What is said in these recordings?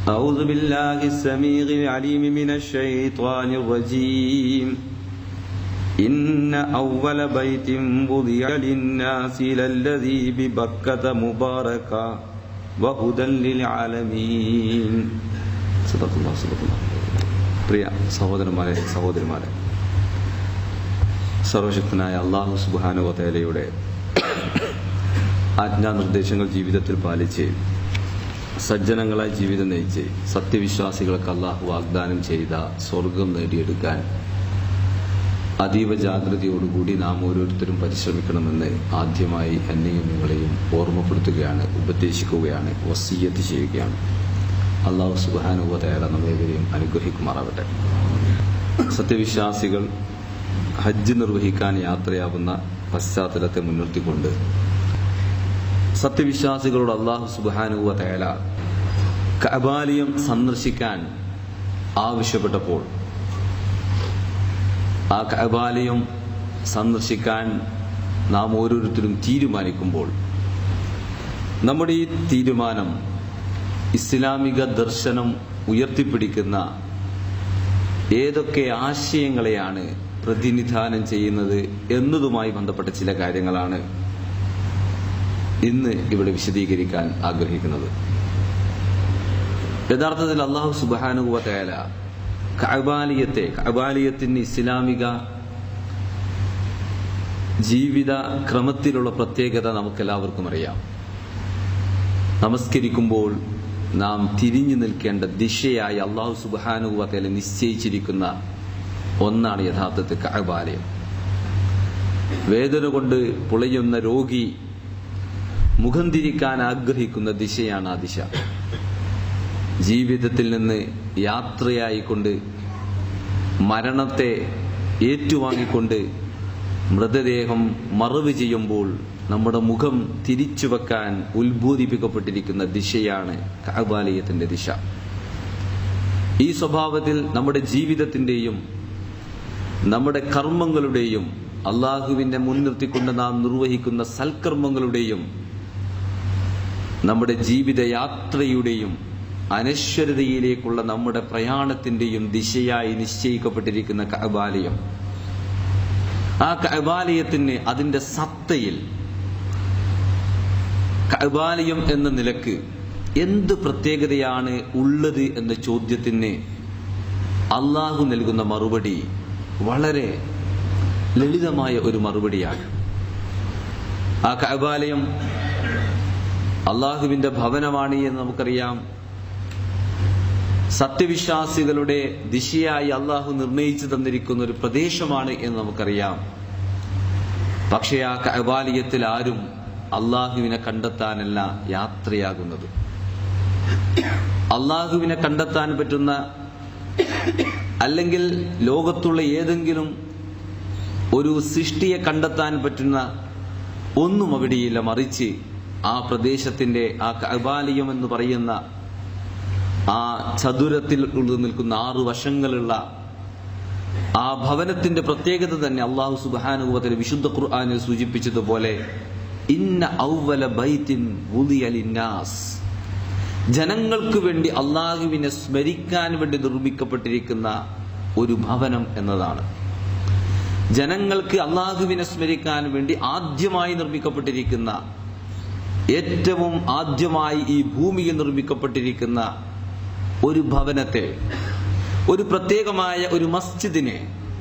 أعوذ بالله السميع العليم من الشيطان الرجيم إن أول بيت وضع للناس للذي ببكة مباركا وهدى للعالمين صدق الله صدق الله പ്രിയ സഹോദരന്മാരെ സഹോദരിമാരെ സർവശക്തനായ അള്ളാഹു സുബാനുവതയുടെ ആജ്ഞാനിർദ്ദേശങ്ങൾ ജീവിതത്തിൽ പാലിച്ച് സജ്ജനങ്ങളായി ജീവിതം നയിച്ച് സത്യവിശ്വാസികൾക്ക് അള്ളാഹു വാഗ്ദാനം ചെയ്ത സ്വർഗം നേടിയെടുക്കാൻ അതീവ ജാഗ്രതയോടുകൂടി നാം ഓരോരുത്തരും പരിശ്രമിക്കണമെന്ന് ആദ്യമായി എന്നെയും നിങ്ങളെയും ഓർമ്മപ്പെടുത്തുകയാണ് ഉപദേശിക്കുകയാണ് വസീയത്ത് ചെയ്യുകയാണ് അള്ളാഹു സുബാനുവതയാല നമ്മേവരെയും അനുഗ്രഹിക്കുമാറാവട്ടെ സത്യവിശ്വാസികൾ ഹജ്ജ് നിർവഹിക്കാൻ യാത്രയാവുന്ന പശ്ചാത്തലത്തെ മുൻനിർത്തിക്കൊണ്ട് സത്യവിശ്വാസികളോട് അള്ളാഹു സുബാനുവ തേല കബാലിയം സന്ദർശിക്കാൻ ആവശ്യപ്പെട്ടപ്പോൾ ആ കബാലയം സന്ദർശിക്കാൻ നാം ഓരോരുത്തരും തീരുമാനിക്കുമ്പോൾ നമ്മുടെ ഈ തീരുമാനം ഇസ്ലാമിക ദർശനം ഉയർത്തിപ്പിടിക്കുന്ന ഏതൊക്കെ ആശയങ്ങളെയാണ് പ്രതിനിധാനം ചെയ്യുന്നത് എന്നതുമായി ബന്ധപ്പെട്ട ചില കാര്യങ്ങളാണ് ഇന്ന് ഇവിടെ വിശദീകരിക്കാൻ ആഗ്രഹിക്കുന്നത് യഥാർത്ഥത്തിൽ അള്ളാഹു സുബാനുവ തേല കഅബാലിയത്തെ കഅബാലിയത്തിന് ഇസ്ലാമിക ജീവിത ക്രമത്തിലുള്ള പ്രത്യേകത നമുക്കെല്ലാവർക്കും അറിയാം നമസ്കരിക്കുമ്പോൾ നാം തിരിഞ്ഞു നിൽക്കേണ്ട ദിശയായി അള്ളാഹു സുബാനുവ തേല നിശ്ചയിച്ചിരിക്കുന്ന ഒന്നാണ് യഥാർത്ഥത്തിൽ കഅബാലയം വേദന കൊണ്ട് പുളയുന്ന രോഗി മുഖം തിരിക്കാൻ ആഗ്രഹിക്കുന്ന ദിശയാണ് ആ ദിശ ജീവിതത്തിൽ നിന്ന് യാത്രയായിക്കൊണ്ട് മരണത്തെ ഏറ്റുവാങ്ങിക്കൊണ്ട് മൃതദേഹം മറവ് ചെയ്യുമ്പോൾ നമ്മുടെ മുഖം തിരിച്ചു വെക്കാൻ ഉത്ബോധിപ്പിക്കപ്പെട്ടിരിക്കുന്ന ദിശയാണ് കഅബാലയത്തിന്റെ ദിശ ഈ സ്വഭാവത്തിൽ നമ്മുടെ ജീവിതത്തിന്റെയും നമ്മുടെ കർമ്മങ്ങളുടെയും അള്ളാഹുവിനെ മുൻനിർത്തിക്കൊണ്ട് നാം നിർവഹിക്കുന്ന സൽക്കർമ്മങ്ങളുടെയും നമ്മുടെ ജീവിതയാത്രയുടെയും അനശ്വരതയിലേക്കുള്ള നമ്മുടെ പ്രയാണത്തിന്റെയും ദിശയായി നിശ്ചയിക്കപ്പെട്ടിരിക്കുന്ന കഅബാലയം ആ കഅബാലയത്തിന് അതിന്റെ സത്തയിൽ കഅബാലയം എന്ന നിലക്ക് എന്ത് പ്രത്യേകതയാണ് ഉള്ളത് എന്ന ചോദ്യത്തിന് അള്ളാഹു നൽകുന്ന മറുപടി വളരെ ലളിതമായ ഒരു മറുപടിയാണ് ആ കഅബാലയം അള്ളാഹുവിന്റെ ഭവനമാണ് എന്ന് നമുക്കറിയാം സത്യവിശ്വാസികളുടെ ദിശയായി അള്ളാഹു നിർണയിച്ചു തന്നിരിക്കുന്ന ഒരു പ്രദേശമാണ് എന്ന് നമുക്കറിയാം പക്ഷേ ആ കഅബാലയത്തിൽ ആരും അള്ളാഹുവിനെ കണ്ടെത്താനല്ല യാത്രയാകുന്നത് അള്ളാഹുവിനെ കണ്ടെത്താൻ പറ്റുന്ന അല്ലെങ്കിൽ ലോകത്തുള്ള ഏതെങ്കിലും ഒരു സൃഷ്ടിയെ കണ്ടെത്താൻ പറ്റുന്ന ഒന്നും അവിടെയില്ല മറിച്ച് ആ പ്രദേശത്തിന്റെ ആ കബാലയം എന്ന് പറയുന്ന ആ ചതുരത്തിൽ നിൽക്കുന്ന ആറ് വശങ്ങളുള്ള ആ ഭവനത്തിന്റെ പ്രത്യേകത തന്നെ അള്ളാഹു സുബാനുഭവത്തിൽ വിശുദ്ധ ഖുർആാനിൽ സൂചിപ്പിച്ചതുപോലെ ഇന്ന ഔവല ബൈത്തിൻ ലിന്നാസ് ജനങ്ങൾക്ക് വേണ്ടി അള്ളാഹുവിനെ സ്മരിക്കാൻ വേണ്ടി നിർമ്മിക്കപ്പെട്ടിരിക്കുന്ന ഒരു ഭവനം എന്നതാണ് ജനങ്ങൾക്ക് അള്ളാഹുവിനെ സ്മരിക്കാൻ വേണ്ടി ആദ്യമായി നിർമ്മിക്കപ്പെട്ടിരിക്കുന്ന ഏറ്റവും ആദ്യമായി ഈ ഭൂമിയിൽ നിർമ്മിക്കപ്പെട്ടിരിക്കുന്ന ഒരു ഭവനത്തെ ഒരു പ്രത്യേകമായ ഒരു മസ്ജിദിനെ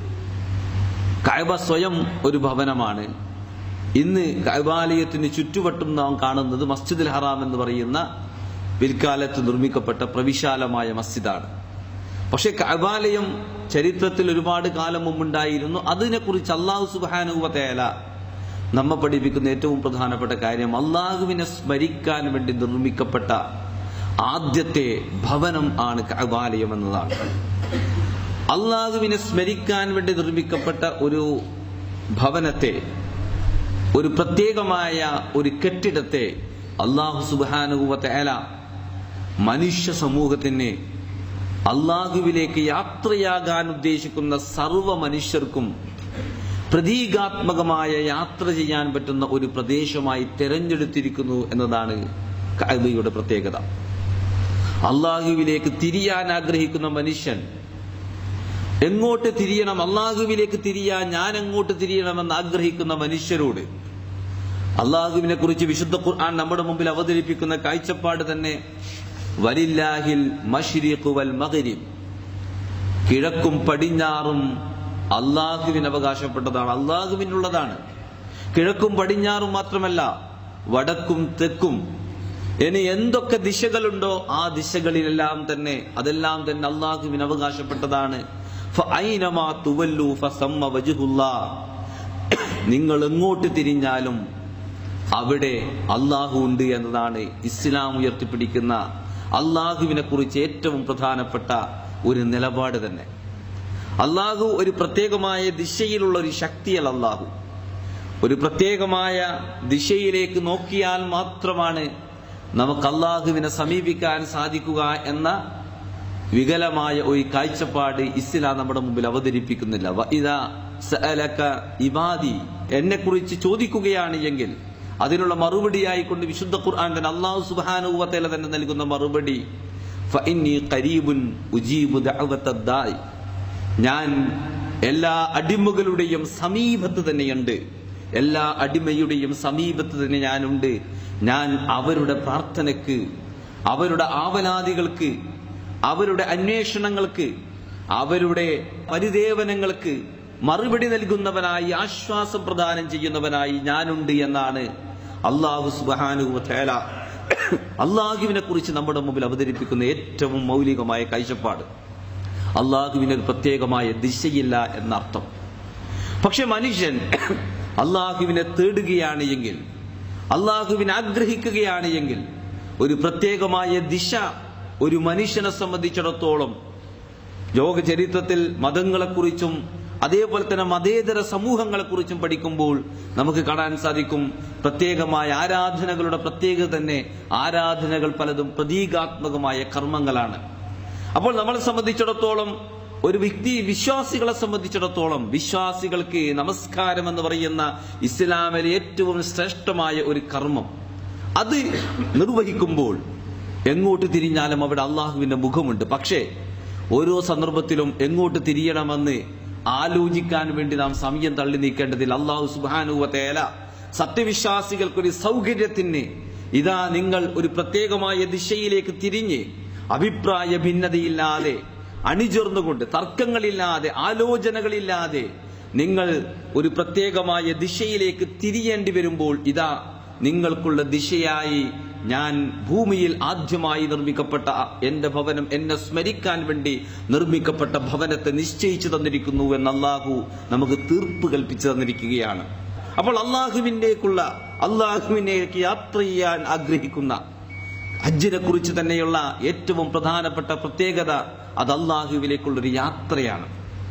കഅബ സ്വയം ഒരു ഭവനമാണ് ഇന്ന് കഅബാലയത്തിന് ചുറ്റുവട്ടം നാം കാണുന്നത് മസ്ജിദുൽ ഹറാം എന്ന് പറയുന്ന പിൽക്കാലത്ത് നിർമ്മിക്കപ്പെട്ട പ്രവിശാലമായ മസ്ജിദാണ് പക്ഷെ കഅബാലയം ചരിത്രത്തിൽ ഒരുപാട് കാലം മുമ്പുണ്ടായിരുന്നു അതിനെക്കുറിച്ച് അള്ളാഹു സുബാനുവതേല നമ്മെ പഠിപ്പിക്കുന്ന ഏറ്റവും പ്രധാനപ്പെട്ട കാര്യം അള്ളാഹുവിനെ സ്മരിക്കാൻ വേണ്ടി നിർമ്മിക്കപ്പെട്ട ആദ്യത്തെ ഭവനം ആണ് കഅബാലയം എന്നതാണ് അള്ളാഹുവിനെ സ്മരിക്കാൻ വേണ്ടി നിർമ്മിക്കപ്പെട്ട ഒരു ഭവനത്തെ ഒരു പ്രത്യേകമായ ഒരു കെട്ടിടത്തെ അള്ളാഹു സുബാനുവല മനുഷ്യ സമൂഹത്തിന് അള്ളാഹുവിലേക്ക് യാത്രയാകാൻ ഉദ്ദേശിക്കുന്ന സർവ മനുഷ്യർക്കും പ്രതീകാത്മകമായ യാത്ര ചെയ്യാൻ പറ്റുന്ന ഒരു പ്രദേശമായി തെരഞ്ഞെടുത്തിരിക്കുന്നു എന്നതാണ് കഅബയുടെ പ്രത്യേകത അള്ളാഹുവിലേക്ക് തിരിയാൻ ആഗ്രഹിക്കുന്ന മനുഷ്യൻ എങ്ങോട്ട് തിരിയണം അള്ളാഹുവിലേക്ക് തിരിയാൻ ഞാൻ എങ്ങോട്ട് തിരിയണമെന്ന് ആഗ്രഹിക്കുന്ന മനുഷ്യരോട് അള്ളാഹുവിനെ കുറിച്ച് വിശുദ്ധ ഖുർആൻ നമ്മുടെ മുമ്പിൽ അവതരിപ്പിക്കുന്ന കാഴ്ചപ്പാട് തന്നെ വലില്ലാഹിൽ മഷ്രിഖു വൽ മഗ്രിബ് കിഴക്കും പടിഞ്ഞാറും അള്ളാഹുവിന് അവകാശപ്പെട്ടതാണ് അള്ളാഹുവിനുള്ളതാണ് കിഴക്കും പടിഞ്ഞാറും മാത്രമല്ല വടക്കും തെക്കും ഇനി എന്തൊക്കെ ദിശകളുണ്ടോ ആ ദിശകളിലെല്ലാം തന്നെ അതെല്ലാം തന്നെ അള്ളാഹുവിന് അവകാശപ്പെട്ടതാണ് ഫഅൈനമാ തുവല്ലു ഫസമ്മ വജ്ഹുല്ലാ. നിങ്ങൾ എങ്ങോട്ട് തിരിഞ്ഞാലും അവിടെ അള്ളാഹു ഉണ്ട് എന്നതാണ് ഇസ്ലാം ഉയർത്തിപ്പിടിക്കുന്ന അള്ളാഹുവിനെ കുറിച്ച് ഏറ്റവും പ്രധാനപ്പെട്ട ഒരു നിലപാട് തന്നെ അള്ളാഹു ഒരു പ്രത്യേകമായ ദിശയിലുള്ള ഒരു ശക്തിയല്ല അള്ളാഹു ഒരു പ്രത്യേകമായ ദിശയിലേക്ക് നോക്കിയാൽ മാത്രമാണ് നമുക്ക് അള്ളാഹുവിനെ സമീപിക്കാൻ സാധിക്കുക എന്ന വികലമായ ഒരു കാഴ്ചപ്പാട് ഇസ്ലാം നമ്മുടെ മുമ്പിൽ അവതരിപ്പിക്കുന്നില്ല വഇദാ സഅലക ഇബാദി എന്നെ കുറിച്ച് ചോദിക്കുകയാണ് എങ്കിൽ അതിനുള്ള മറുപടിയായി കൊണ്ട് വിശുദ്ധ ഖുർആൻ തന്നെ അള്ളാഹു സുബ്ഹാനഹു വ തആല തന്നെ നൽകുന്ന മറുപടി ഫഇന്നി ഖരീബുൻ ഉജീബു ദഅവത്തദ് ദാഇ ഞാൻ എല്ലാ അടിമകളുടെയും സമീപത്ത് തന്നെയുണ്ട് എല്ലാ അടിമയുടെയും സമീപത്ത് തന്നെ ഞാനുണ്ട് ഞാൻ അവരുടെ പ്രാർത്ഥനയ്ക്ക് അവരുടെ ആവലാദികൾക്ക് അവരുടെ അന്വേഷണങ്ങൾക്ക് അവരുടെ പരിദേവനങ്ങൾക്ക് മറുപടി നൽകുന്നവനായി ആശ്വാസം പ്രദാനം ചെയ്യുന്നവനായി ഞാനുണ്ട് എന്നാണ് അള്ളാഹു സുബാനു തേല അള്ളാഹുവിനെ കുറിച്ച് നമ്മുടെ മുമ്പിൽ അവതരിപ്പിക്കുന്ന ഏറ്റവും മൗലികമായ കാഴ്ചപ്പാട് അള്ളാഹുവിന് ഒരു പ്രത്യേകമായ ദിശയില്ല എന്നർത്ഥം പക്ഷെ മനുഷ്യൻ അള്ളാഹുവിനെ തേടുകയാണ് എങ്കിൽ അള്ളാഹുവിനെ ആഗ്രഹിക്കുകയാണ് എങ്കിൽ ഒരു പ്രത്യേകമായ ദിശ ഒരു മനുഷ്യനെ സംബന്ധിച്ചിടത്തോളം ലോക ചരിത്രത്തിൽ മതങ്ങളെക്കുറിച്ചും അതേപോലെ തന്നെ മതേതര സമൂഹങ്ങളെക്കുറിച്ചും പഠിക്കുമ്പോൾ നമുക്ക് കാണാൻ സാധിക്കും പ്രത്യേകമായ ആരാധനകളുടെ പ്രത്യേകത തന്നെ ആരാധനകൾ പലതും പ്രതീകാത്മകമായ കർമ്മങ്ങളാണ് അപ്പോൾ നമ്മളെ സംബന്ധിച്ചിടത്തോളം ഒരു വ്യക്തി വിശ്വാസികളെ സംബന്ധിച്ചിടത്തോളം വിശ്വാസികൾക്ക് നമസ്കാരം എന്ന് പറയുന്ന ഇസ്ലാമിലെ ഏറ്റവും ശ്രേഷ്ഠമായ ഒരു കർമ്മം അത് നിർവഹിക്കുമ്പോൾ എങ്ങോട്ട് തിരിഞ്ഞാലും അവിടെ അള്ളാഹുവിന്റെ മുഖമുണ്ട് പക്ഷേ ഓരോ സന്ദർഭത്തിലും എങ്ങോട്ട് തിരിയണമെന്ന് ആലോചിക്കാൻ വേണ്ടി നാം സമയം തള്ളി നീക്കേണ്ടതിൽ അള്ളാഹു സുബാനുവ തേല സത്യവിശ്വാസികൾക്കൊരു സൗകര്യത്തിന് ഇതാ നിങ്ങൾ ഒരു പ്രത്യേകമായ ദിശയിലേക്ക് തിരിഞ്ഞ് അഭിപ്രായ ഭിന്നതയില്ലാതെ അണിചേർന്നുകൊണ്ട് തർക്കങ്ങളില്ലാതെ ആലോചനകളില്ലാതെ നിങ്ങൾ ഒരു പ്രത്യേകമായ ദിശയിലേക്ക് തിരിയേണ്ടി വരുമ്പോൾ ഇതാ നിങ്ങൾക്കുള്ള ദിശയായി ഞാൻ ഭൂമിയിൽ ആദ്യമായി നിർമ്മിക്കപ്പെട്ട എന്റെ ഭവനം എന്നെ സ്മരിക്കാൻ വേണ്ടി നിർമ്മിക്കപ്പെട്ട ഭവനത്തെ നിശ്ചയിച്ചു തന്നിരിക്കുന്നു എന്ന് അള്ളാഹു നമുക്ക് തീർപ്പ് കൽപ്പിച്ചു തന്നിരിക്കുകയാണ് അപ്പോൾ അള്ളാഹുവിൻ്റെക്കുള്ള അള്ളാഹുവിനേക്ക് യാത്ര ചെയ്യാൻ ആഗ്രഹിക്കുന്ന ഹജ്ജിനെ കുറിച്ച് തന്നെയുള്ള ഏറ്റവും പ്രധാനപ്പെട്ട പ്രത്യേകത അത് അള്ളാഹുവിലേക്കുള്ളൊരു യാത്രയാണ്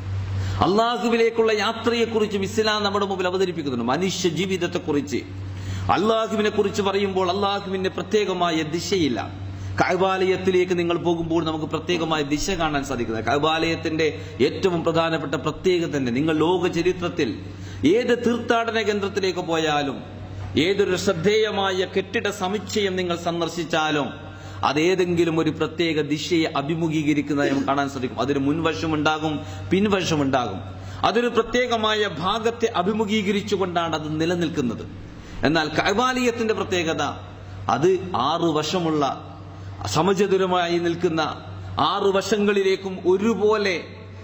അള്ളാഹുവിലേക്കുള്ള യാത്രയെക്കുറിച്ചും ഇസ്ലാം നമ്മുടെ മുമ്പിൽ അവതരിപ്പിക്കുന്നുണ്ട് മനുഷ്യ ജീവിതത്തെക്കുറിച്ച് അള്ളാഹുവിനെ കുറിച്ച് പറയുമ്പോൾ അള്ളാഹുവിന്റെ പ്രത്യേകമായ ദിശയില്ല കൈബാലയത്തിലേക്ക് നിങ്ങൾ പോകുമ്പോൾ നമുക്ക് പ്രത്യേകമായ ദിശ കാണാൻ സാധിക്കുന്നത് കൈബാലയത്തിന്റെ ഏറ്റവും പ്രധാനപ്പെട്ട പ്രത്യേകത തന്നെ നിങ്ങൾ ലോക ചരിത്രത്തിൽ ഏത് തീർത്ഥാടന കേന്ദ്രത്തിലേക്ക് പോയാലും ഏതൊരു ശ്രദ്ധേയമായ കെട്ടിട സമുച്ചയം നിങ്ങൾ സന്ദർശിച്ചാലും അതേതെങ്കിലും ഒരു പ്രത്യേക ദിശയെ അഭിമുഖീകരിക്കുന്നതായി നമുക്ക് കാണാൻ സാധിക്കും അതിന് മുൻവശമുണ്ടാകും പിൻവശമുണ്ടാകും അതൊരു പ്രത്യേകമായ ഭാഗത്തെ അഭിമുഖീകരിച്ചുകൊണ്ടാണ് അത് നിലനിൽക്കുന്നത് എന്നാൽ കൈവാലയത്തിന്റെ പ്രത്യേകത അത് ആറു വശമുള്ള സമചതുരമായി നിൽക്കുന്ന ആറു വശങ്ങളിലേക്കും ഒരുപോലെ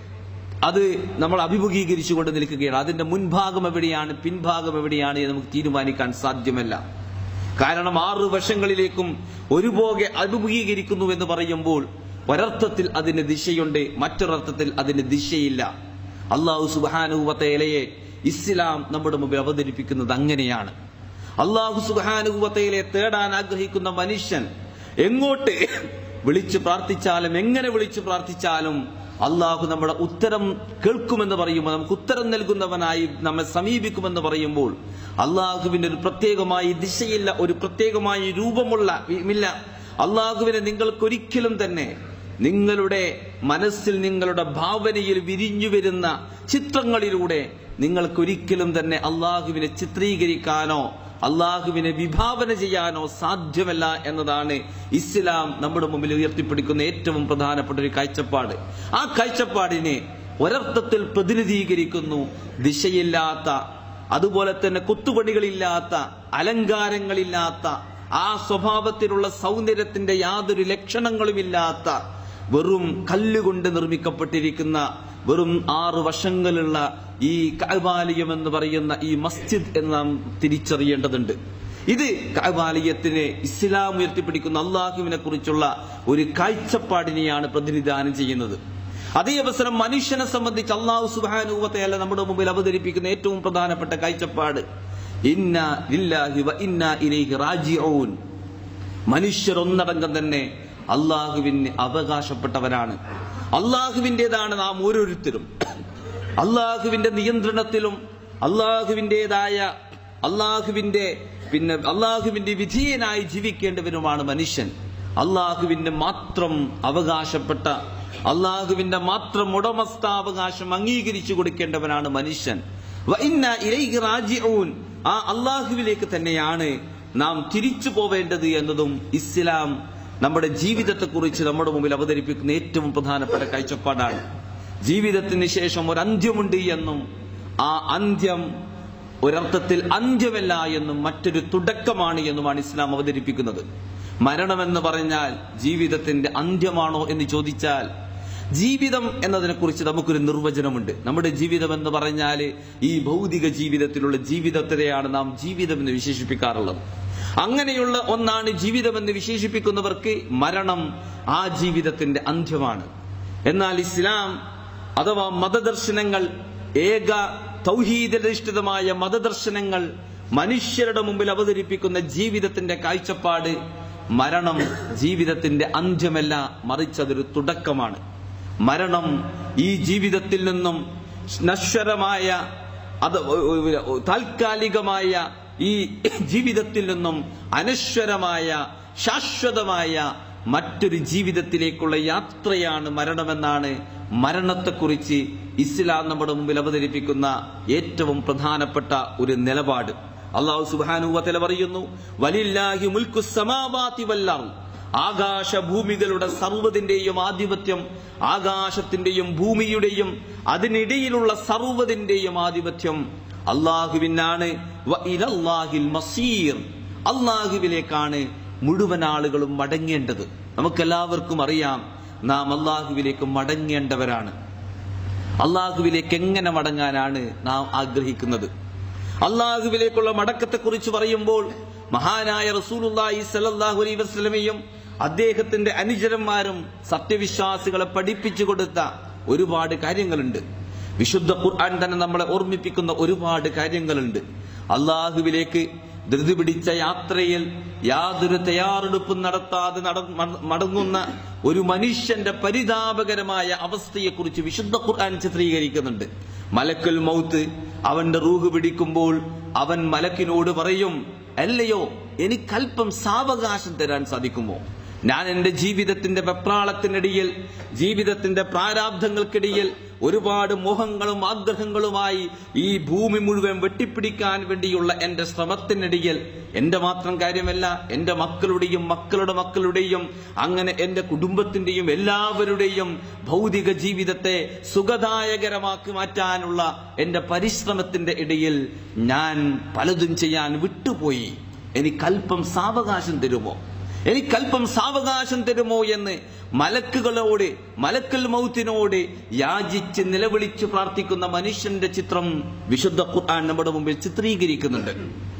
അത് നമ്മൾ അഭിമുഖീകരിച്ചുകൊണ്ട് നിൽക്കുകയാണ് അതിന്റെ മുൻഭാഗം എവിടെയാണ് പിൻഭാഗം എവിടെയാണ് എന്ന് നമുക്ക് തീരുമാനിക്കാൻ സാധ്യമല്ല കാരണം ആറ് വശങ്ങളിലേക്കും ഒരുപോലെ അഭിമുഖീകരിക്കുന്നു എന്ന് പറയുമ്പോൾ ഒരർത്ഥത്തിൽ അതിന് ദിശയുണ്ട് മറ്റൊരർത്ഥത്തിൽ അതിന് ദിശയില്ല അള്ളാഹു സുബാനുവത്തയിലയെ ഇസ്ലാം നമ്മുടെ മുമ്പിൽ അവതരിപ്പിക്കുന്നത് അങ്ങനെയാണ് അള്ളാഹു സുബാനുവത്തയിലെ തേടാൻ ആഗ്രഹിക്കുന്ന മനുഷ്യൻ എങ്ങോട്ട് വിളിച്ചു പ്രാർത്ഥിച്ചാലും എങ്ങനെ വിളിച്ചു പ്രാർത്ഥിച്ചാലും അള്ളാഹു നമ്മുടെ ഉത്തരം കേൾക്കുമെന്ന് പറയുമ്പോൾ നമുക്ക് ഉത്തരം നൽകുന്നവനായി നമ്മെ സമീപിക്കുമെന്ന് പറയുമ്പോൾ അള്ളാഹുവിന്റെ ഒരു പ്രത്യേകമായ ദിശയില്ല ഒരു പ്രത്യേകമായ രൂപമുള്ള ഇല്ല അള്ളാഹുവിനെ നിങ്ങൾക്കൊരിക്കലും തന്നെ നിങ്ങളുടെ മനസ്സിൽ നിങ്ങളുടെ ഭാവനയിൽ വിരിഞ്ഞു വരുന്ന ചിത്രങ്ങളിലൂടെ നിങ്ങൾക്കൊരിക്കലും തന്നെ അള്ളാഹുവിനെ ചിത്രീകരിക്കാനോ അള്ളാഹുവിനെ വിഭാവന ചെയ്യാനോ സാധ്യമല്ല എന്നതാണ് ഇസ്ലാം നമ്മുടെ മുമ്പിൽ ഉയർത്തിപ്പിടിക്കുന്ന ഏറ്റവും പ്രധാനപ്പെട്ട ഒരു കാഴ്ചപ്പാട് ആ കാഴ്ചപ്പാടിനെ ഒരർത്ഥത്തിൽ പ്രതിനിധീകരിക്കുന്നു ദിശയില്ലാത്ത അതുപോലെ തന്നെ കൊത്തുപണികളില്ലാത്ത അലങ്കാരങ്ങളില്ലാത്ത ആ സ്വഭാവത്തിലുള്ള സൗന്ദര്യത്തിന്റെ യാതൊരു ലക്ഷണങ്ങളുമില്ലാത്ത വെറും കല്ലുകൊണ്ട് നിർമ്മിക്കപ്പെട്ടിരിക്കുന്ന വെറും ആറ് വശങ്ങളുള്ള ഈ കഅബാലയം എന്ന് പറയുന്ന ഈ മസ്ജിദ് എന്ന് നാം തിരിച്ചറിയേണ്ടതുണ്ട് ഇത് കഅബാലയത്തിനെ ഇസ്ലാം ഉയർത്തിപ്പിടിക്കുന്ന അള്ളാഹുവിനെ കുറിച്ചുള്ള ഒരു കാഴ്ചപ്പാടിനെയാണ് പ്രതിനിധാനം ചെയ്യുന്നത് അതേ അവസരം മനുഷ്യനെ സംബന്ധിച്ച് അള്ളാഹു സുബാനുവത്തെയല്ല നമ്മുടെ മുമ്പിൽ അവതരിപ്പിക്കുന്ന ഏറ്റവും പ്രധാനപ്പെട്ട കാഴ്ചപ്പാട് ഇന്ന ലില്ലാഹി വ ഇന്ന ഇലൈഹി റാജിഊൻ മനുഷ്യർ ഒന്നടങ്കം തന്നെ അള്ളാഹുവിന് അവകാശപ്പെട്ടവരാണ് അള്ളാഹുവിൻ്റെതാണ് നാം ഓരോരുത്തരും അള്ളാഹുവിന്റെ നിയന്ത്രണത്തിലും അള്ളാഹുവിൻ്റെതായ അള്ളാഹുവിന്റെ പിന്നെ അള്ളാഹുവിന്റെ വിധേയനായി ജീവിക്കേണ്ടവരുമാണ് മനുഷ്യൻ അള്ളാഹുവിന്റെ മാത്രം അവകാശപ്പെട്ട അള്ളാഹുവിന്റെ മാത്രം ഉടമസ്ഥാവകാശം അംഗീകരിച്ചു കൊടുക്കേണ്ടവനാണ് മനുഷ്യൻ വ ഇന്ന ഇലൈഹി റാജിഊൻ ആ അള്ളാഹുവിലേക്ക് തന്നെയാണ് നാം തിരിച്ചു പോവേണ്ടത് എന്നതും ഇസ്ലാം നമ്മുടെ ജീവിതത്തെക്കുറിച്ച് നമ്മുടെ മുമ്പിൽ അവതരിപ്പിക്കുന്ന ഏറ്റവും പ്രധാനപ്പെട്ട കാഴ്ചപ്പാടാണ് ജീവിതത്തിന് ശേഷം ഒരു അന്ത്യമുണ്ട് എന്നും ആ അന്ത്യം ഒരർത്ഥത്തിൽ അന്ത്യമല്ല എന്നും മറ്റൊരു തുടക്കമാണ് എന്നുമാണ് ഇസ്ലാം അവതരിപ്പിക്കുന്നത് മരണമെന്ന് പറഞ്ഞാൽ ജീവിതത്തിന്റെ അന്ത്യമാണോ എന്ന് ചോദിച്ചാൽ ജീവിതം എന്നതിനെ കുറിച്ച് നമുക്കൊരു നിർവചനമുണ്ട് നമ്മുടെ ജീവിതം എന്ന് പറഞ്ഞാൽ ഈ ഭൗതിക ജീവിതത്തിലുള്ള ജീവിതത്തിനെയാണ് നാം ജീവിതം എന്ന് വിശേഷിപ്പിക്കാറുള്ളത് അങ്ങനെയുള്ള ഒന്നാണ് ജീവിതമെന്ന് വിശേഷിപ്പിക്കുന്നവർക്ക് മരണം ആ ജീവിതത്തിന്റെ അന്ത്യമാണ് എന്നാൽ ഇസ്ലാം അഥവാ മതദർശനങ്ങൾ ഏക തൗഹീദധിഷ്ഠിതമായ മതദർശനങ്ങൾ മനുഷ്യരുടെ മുമ്പിൽ അവതരിപ്പിക്കുന്ന ജീവിതത്തിന്റെ കാഴ്ചപ്പാട് മരണം ജീവിതത്തിന്റെ അന്ത്യമല്ല മറിച്ച് അതൊരു തുടക്കമാണ് മരണം ഈ ജീവിതത്തിൽ നിന്നും നശ്വരമായ അത് താൽക്കാലികമായ ഈ ജീവിതത്തിൽ നിന്നും അനശ്വരമായ ശാശ്വതമായ മറ്റൊരു ജീവിതത്തിലേക്കുള്ള യാത്രയാണ് മരണമെന്നാണ് മരണത്തെക്കുറിച്ച് ഇസ്ലാം നമ്മുടെ മുമ്പിൽ അവതരിപ്പിക്കുന്ന ഏറ്റവും പ്രധാനപ്പെട്ട ഒരു നിലപാട് അള്ളാഹു സുബാനുവല പറയുന്നു വലില്ലാഹി മുൽക്കു സമാവാതി വല്ലാം ആകാശഭൂമികളുടെ സർവ്വതിന്റെയും ആധിപത്യം ആകാശത്തിന്റെയും ഭൂമിയുടെയും അതിനിടയിലുള്ള സർവ്വതിന്റെയും ആധിപത്യം അള്ളാഹുവിനാണ് മസീർ അള്ളാഹുവിലേക്കാണ് മുഴുവൻ ആളുകളും മടങ്ങേണ്ടത് നമുക്കെല്ലാവർക്കും അറിയാം നാം അള്ളാഹുവിലേക്ക് മടങ്ങേണ്ടവരാണ് അള്ളാഹുവിലേക്ക് എങ്ങനെ മടങ്ങാനാണ് നാം ആഗ്രഹിക്കുന്നത് അള്ളാഹുവിലേക്കുള്ള മടക്കത്തെക്കുറിച്ച് പറയുമ്പോൾ മഹാനായ റസൂലുല്ലാഹി സല്ലല്ലാഹു അലൈഹി വസല്ലമയും അദ്ദേഹത്തിന്റെ അനുചരന്മാരും സത്യവിശ്വാസികളെ പഠിപ്പിച്ചു കൊടുത്ത ഒരുപാട് കാര്യങ്ങളുണ്ട് വിശുദ്ധ ഖുർആൻ തന്നെ നമ്മളെ ഓർമ്മിപ്പിക്കുന്ന ഒരുപാട് കാര്യങ്ങളുണ്ട് അള്ളാഹുവിലേക്ക് ധൃതി പിടിച്ച യാത്രയിൽ യാതൊരു തയ്യാറെടുപ്പും നടത്താതെ മടങ്ങുന്ന ഒരു മനുഷ്യന്റെ പരിതാപകരമായ അവസ്ഥയെക്കുറിച്ച് വിശുദ്ധ ഖുർആൻ ചിത്രീകരിക്കുന്നുണ്ട് മലക്കുൽ മൗത്ത് അവന്റെ റൂഹ് പിടിക്കുമ്പോൾ അവൻ മലക്കിനോട് പറയും അല്ലയോ എനിക്കല്പം സാവകാശം തരാൻ സാധിക്കുമോ ഞാൻ എന്റെ ജീവിതത്തിന്റെ വെപ്രാളത്തിനിടയിൽ ജീവിതത്തിന്റെ പ്രാരാബ്ധങ്ങൾക്കിടയിൽ ഒരുപാട് മോഹങ്ങളും ആഗ്രഹങ്ങളുമായി ഈ ഭൂമി മുഴുവൻ വെട്ടിപ്പിടിക്കാൻ വേണ്ടിയുള്ള എന്റെ ശ്രമത്തിനിടയിൽ എന്റെ മാത്രം കാര്യമല്ല എന്റെ മക്കളുടെയും മക്കളുടെ മക്കളുടെയും അങ്ങനെ എന്റെ കുടുംബത്തിന്റെയും എല്ലാവരുടെയും ഭൗതിക ജീവിതത്തെ സുഖദായകരമാക്കി മാറ്റാനുള്ള എന്റെ പരിശ്രമത്തിന്റെ ഇടയിൽ ഞാൻ പലതും ചെയ്യാൻ വിട്ടുപോയി എനിക്കല്പം സാവകാശം തരുമോ എനിക്കല്പം സാവകാശം തരുമോ എന്ന് മലക്കുകളോട് മലക്കൽ മൗത്തിനോട് യാചിച്ച് നിലവിളിച്ച് പ്രാർത്ഥിക്കുന്ന മനുഷ്യന്റെ ചിത്രം വിശുദ്ധ ഖുർആൻ നമ്മുടെ മുമ്പിൽ ചിത്രീകരിക്കുന്നുണ്ട്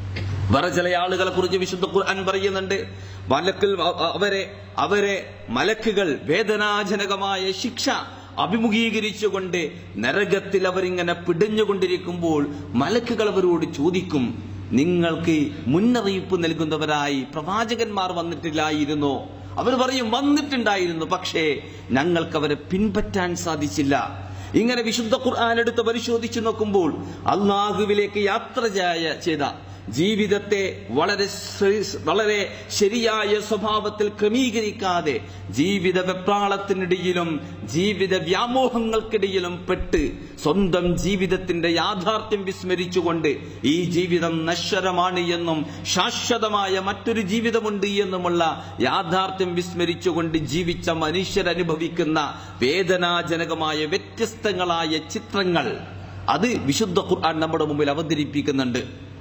വേറെ ചില ആളുകളെ കുറിച്ച് വിശുദ്ധ ഖുർആൻ പറയുന്നുണ്ട് മലക്കിൽ അവരെ അവരെ മലക്കുകൾ വേദനാജനകമായ ശിക്ഷ അഭിമുഖീകരിച്ചുകൊണ്ട് നരകത്തിൽ അവരിങ്ങനെ പിടഞ്ഞുകൊണ്ടിരിക്കുമ്പോൾ മലക്കുകൾ അവരോട് ചോദിക്കും നിങ്ങൾക്ക് മുന്നറിയിപ്പ് നൽകുന്നവരായി പ്രവാചകന്മാർ വന്നിട്ടില്ലായിരുന്നോ അവർ പറയും വന്നിട്ടുണ്ടായിരുന്നു പക്ഷേ ഞങ്ങൾക്ക് അവരെ പിൻപറ്റാൻ സാധിച്ചില്ല ഇങ്ങനെ വിശുദ്ധ ഖുർആൻ എടുത്ത് പരിശോധിച്ചു നോക്കുമ്പോൾ അള്ളാഹുവിലേക്ക് യാത്ര ചെയ്ത ജീവിതത്തെ വളരെ ശ്ര- വളരെ ശരിയായ സ്വഭാവത്തിൽ ക്രമീകരിക്കാതെ ജീവിത വെപ്രാളത്തിനിടയിലും ജീവിത വ്യാമോഹങ്ങൾക്കിടയിലും പെട്ട് സ്വന്തം ജീവിതത്തിന്റെ യാഥാർത്ഥ്യം വിസ്മരിച്ചുകൊണ്ട് ഈ ജീവിതം നശ്വരമാണ് എന്നും ശാശ്വതമായ മറ്റൊരു ജീവിതമുണ്ട് എന്നുമുള്ള യാഥാർത്ഥ്യം വിസ്മരിച്ചുകൊണ്ട് ജീവിച്ച മനുഷ്യരനുഭവിക്കുന്ന വേദനാജനകമായ വ്യത്യസ്തങ്ങളായ ചിത്രങ്ങൾ അത് വിശുദ്ധ ഖുർആൻ നമ്മുടെ മുമ്പിൽ അവതരിപ്പിക്കുന്നുണ്ട്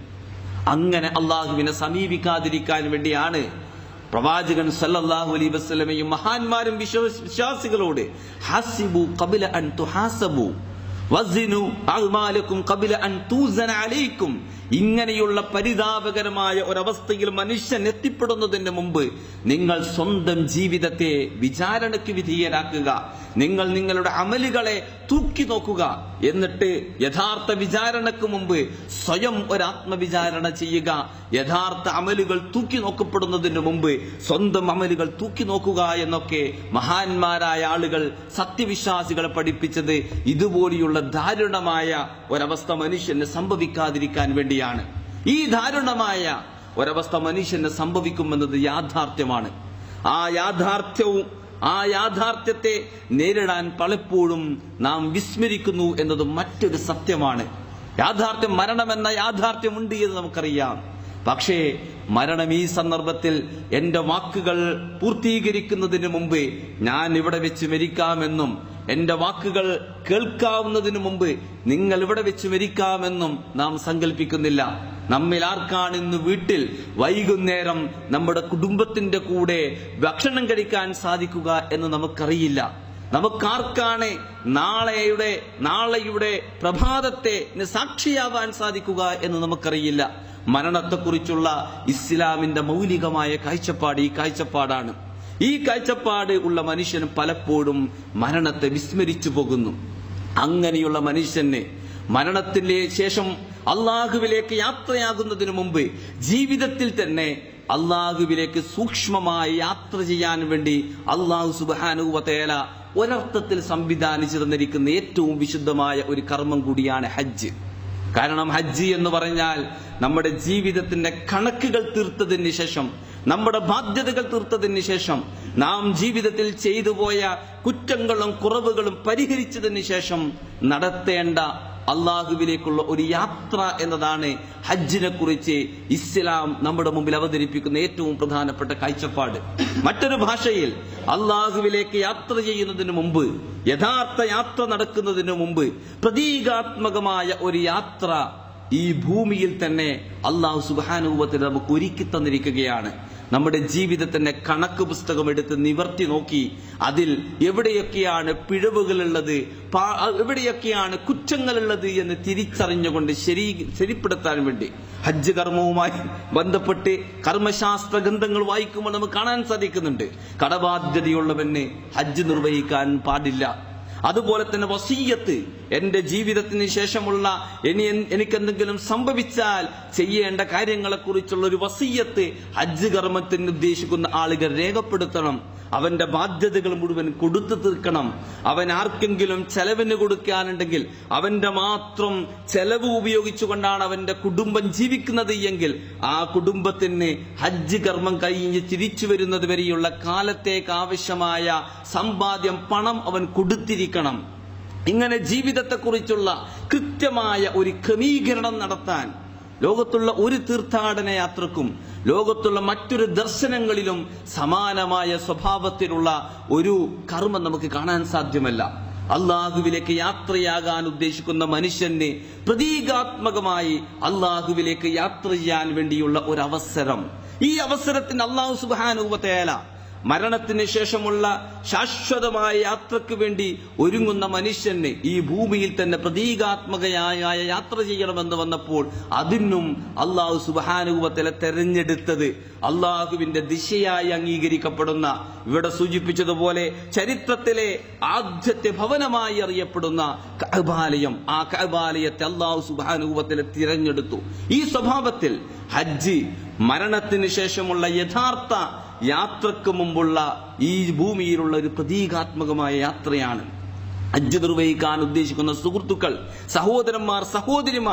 അങ്ങനെ അള്ളാഹുവിനെ സമീപിക്കാതിരിക്കാൻ വേണ്ടിയാണ് പ്രവാചകൻ സല്ലല്ലാഹു അലൈഹി വസല്ലമയും മഹാന്മാരും വിശ്വ- വിശ്വാസികളോട് ഹസിബു ഖബല അൻ തുഹാസബു വസിനു അഅ്മാലക്കും ഖബല അൻ തൂസന അലൈക്കും ഇങ്ങനെയുള്ള പരിതാപകരമായ ഒരവസ്ഥയിൽ മനുഷ്യൻ എത്തിപ്പെടുന്നതിന് മുമ്പ് നിങ്ങൾ സ്വന്തം ജീവിതത്തെ വിചാരണയ്ക്ക് വിധേയരാക്കുക നിങ്ങൾ നിങ്ങളുടെ അമലുകളെ തൂക്കി നോക്കുക എന്നിട്ട് യഥാർത്ഥ വിചാരണയ്ക്ക് മുമ്പ് സ്വയം ഒരു ആത്മവിചാരണ ചെയ്യുക യഥാർത്ഥ അമലുകൾ തൂക്കി നോക്കപ്പെടുന്നതിന് മുമ്പ് സ്വന്തം അമലുകൾ തൂക്കി നോക്കുക എന്നൊക്കെ മഹാന്മാരായ ആളുകൾ സത്യവിശ്വാസികളെ പഠിപ്പിച്ചത് ഇതുപോലെയുള്ള ദാരുണമായ ഒരവസ്ഥ മനുഷ്യന് സംഭവിക്കാതിരിക്കാൻ വേണ്ടിയാണ് ഈ ദാരുണമായ ഒരവസ്ഥ മനുഷ്യന് സംഭവിക്കുമെന്നത് യാഥാർത്ഥ്യമാണ് ആ യാഥാർത്ഥ്യവും ആ യാഥാർത്ഥ്യത്തെ നേരിടാൻ പലപ്പോഴും നാം വിസ്മരിക്കുന്നു എന്നത് മറ്റൊരു സത്യമാണ് യാഥാർത്ഥ്യം മരണമെന്ന യാഥാർത്ഥ്യമുണ്ട് എന്ന് നമുക്കറിയാം പക്ഷേ മരണം ഈ സന്ദർഭത്തിൽ എന്റെ വാക്കുകൾ പൂർത്തീകരിക്കുന്നതിന് മുമ്പ് ഞാൻ ഇവിടെ വെച്ച് മരിക്കാമെന്നും എന്റെ വാക്കുകൾ കേൾക്കാവുന്നതിന് മുമ്പ് നിങ്ങൾ ഇവിടെ വെച്ച് മരിക്കാമെന്നും നാം സങ്കല്പിക്കുന്നില്ല നമ്മിൽ ആർക്കാണ് ഇന്ന് വീട്ടിൽ വൈകുന്നേരം നമ്മുടെ കുടുംബത്തിന്റെ കൂടെ ഭക്ഷണം കഴിക്കാൻ സാധിക്കുക എന്ന് നമുക്കറിയില്ല നമുക്കാർക്കാണ് നാളെയുടെ നാളെയുടെ പ്രഭാതത്തെ സാക്ഷിയാവാൻ സാധിക്കുക എന്ന് നമുക്കറിയില്ല മരണത്തെക്കുറിച്ചുള്ള ഇസ്ലാമിന്റെ മൗലികമായ കാഴ്ചപ്പാട് ഈ കാഴ്ചപ്പാടാണ് ഈ കാഴ്ചപ്പാട് ഉള്ള മനുഷ്യൻ പലപ്പോഴും മരണത്തെ വിസ്മരിച്ചു പോകുന്നു അങ്ങനെയുള്ള മനുഷ്യന് മരണത്തിന്റെ ശേഷം അള്ളാഹുവിലേക്ക് യാത്രയാകുന്നതിന് മുമ്പ് ജീവിതത്തിൽ തന്നെ അള്ളാഹുവിലേക്ക് സൂക്ഷ്മമായി യാത്ര ചെയ്യാൻ വേണ്ടി അള്ളാഹു സുബാനുവതേല ഒരർത്ഥത്തിൽ സംവിധാനിച്ചു തന്നിരിക്കുന്ന ഏറ്റവും വിശുദ്ധമായ ഒരു കർമ്മം കൂടിയാണ് ഹജ്ജ് കാരണം ഹജ്ജ് എന്ന് പറഞ്ഞാൽ നമ്മുടെ ജീവിതത്തിന്റെ കണക്കുകൾ തീർത്തതിന് ശേഷം നമ്മുടെ ബാധ്യതകൾ തീർത്തതിന് ശേഷം നാം ജീവിതത്തിൽ ചെയ്തു പോയ കുറ്റങ്ങളും കുറവുകളും പരിഹരിച്ചതിന് ശേഷം നടത്തേണ്ട അള്ളാഹുവിലേക്കുള്ള ഒരു യാത്ര എന്നതാണ് ഹജ്ജിനെ കുറിച്ച് ഇസ്ലാം നമ്മുടെ മുമ്പിൽ അവതരിപ്പിക്കുന്ന ഏറ്റവും പ്രധാനപ്പെട്ട കാഴ്ചപ്പാട് മറ്റൊരു ഭാഷയിൽ അള്ളാഹുവിലേക്ക് യാത്ര ചെയ്യുന്നതിന് മുമ്പ് യഥാർത്ഥ യാത്ര നടക്കുന്നതിന് മുമ്പ് പ്രതീകാത്മകമായ ഒരു യാത്ര ഈ ഭൂമിയിൽ തന്നെ അള്ളാഹു സുബാനുഭവത്തിൽ നമുക്ക് ഒരുക്കി തന്നിരിക്കുകയാണ് നമ്മുടെ ജീവിതത്തിന്റെ കണക്ക് പുസ്തകം എടുത്ത് നിവർത്തി നോക്കി അതിൽ എവിടെയൊക്കെയാണ് പിഴവുകളുള്ളത് പാ- എവിടെയൊക്കെയാണ് കുറ്റങ്ങളുള്ളത് എന്ന് തിരിച്ചറിഞ്ഞുകൊണ്ട് ശരി ശരിപ്പെടുത്താൻ വേണ്ടി ഹജ്ജ് കർമ്മവുമായി ബന്ധപ്പെട്ട് കർമ്മശാസ്ത്ര ഗ്രന്ഥങ്ങൾ വായിക്കുമ്പോൾ നമുക്ക് കാണാൻ സാധിക്കുന്നുണ്ട് കടബാധ്യതയുള്ളവന് ഹജ്ജ് നിർവഹിക്കാൻ പാടില്ല അതുപോലെ തന്നെ വസീയത്ത് എന്റെ ജീവിതത്തിന് ശേഷമുള്ള ഇനി എൻ- എനിക്കെന്തെങ്കിലും സംഭവിച്ചാൽ ചെയ്യേണ്ട കാര്യങ്ങളെക്കുറിച്ചുള്ള ഒരു വസീയത്ത് ഹജ്ജ് കർമ്മത്തിന് ഉദ്ദേശിക്കുന്ന ആളുകൾ രേഖപ്പെടുത്തണം അവന്റെ ബാധ്യതകൾ മുഴുവൻ കൊടുത്തു തീർക്കണം അവൻ ആർക്കെങ്കിലും ചെലവിന് കൊടുക്കാനുണ്ടെങ്കിൽ അവന്റെ മാത്രം ചെലവ് ഉപയോഗിച്ചുകൊണ്ടാണ് അവന്റെ കുടുംബം ജീവിക്കുന്നത് എങ്കിൽ ആ കുടുംബത്തിന് ഹജ്ജ് കർമ്മം കഴിഞ്ഞ് തിരിച്ചു വരുന്നത് വരെയുള്ള കാലത്തേക്ക് ആവശ്യമായ സമ്പാദ്യം പണം അവൻ കൊടുത്തിരിക്കണം ഇങ്ങനെ ജീവിതത്തെക്കുറിച്ചുള്ള കൃത്യമായ ഒരു ക്രമീകരണം നടത്താൻ ലോകത്തുള്ള ഒരു തീർത്ഥാടന യാത്രക്കും ലോകത്തുള്ള മറ്റൊരു ദർശനങ്ങളിലും സമാനമായ സ്വഭാവത്തിലുള്ള ഒരു കർമ്മം നമുക്ക് കാണാൻ സാധ്യമല്ല അള്ളാഹുവിലേക്ക് യാത്രയാകാൻ ഉദ്ദേശിക്കുന്ന മനുഷ്യന് പ്രതീകാത്മകമായി അള്ളാഹുവിലേക്ക് യാത്ര ചെയ്യാൻ വേണ്ടിയുള്ള ഒരു അവസരം ഈ അവസരത്തിന് അള്ളാഹു സുബാനുവത്തേല മരണത്തിന് ശേഷമുള്ള ശാശ്വതമായ യാത്രയ്ക്ക് വേണ്ടി ഒരുങ്ങുന്ന മനുഷ്യന് ഈ ഭൂമിയിൽ തന്നെ പ്രതീകാത്മകയായ യാത്ര ചെയ്യണമെന്ന് വന്നപ്പോൾ അതിനും അള്ളാഹു സുബാനുഭവത്തിലെ തെരഞ്ഞെടുത്തത് അള്ളാഹുവിന്റെ ദിശയായി അംഗീകരിക്കപ്പെടുന്ന ഇവിടെ സൂചിപ്പിച്ചതുപോലെ ചരിത്രത്തിലെ ആദ്യത്തെ ഭവനമായി അറിയപ്പെടുന്ന കഅബാലയം ആ കഅബാലയത്തെ അള്ളാഹു സുബാനുഭവത്തിലെ തിരഞ്ഞെടുത്തു ഈ സ്വഭാവത്തിൽ ഹജ്ജ് മരണത്തിന് ശേഷമുള്ള യഥാർത്ഥ യാത്രക്ക് മുമ്പുള്ള ഈ ഭൂമിയിലുള്ള ഒരു പ്രതീകാത്മകമായ യാത്രയാണ് ഹജ്ജ് നിർവഹിക്കാൻ ഉദ്ദേശിക്കുന്ന സുഹൃത്തുക്കൾ സഹോദരന്മാർ സഹോദരിമാർ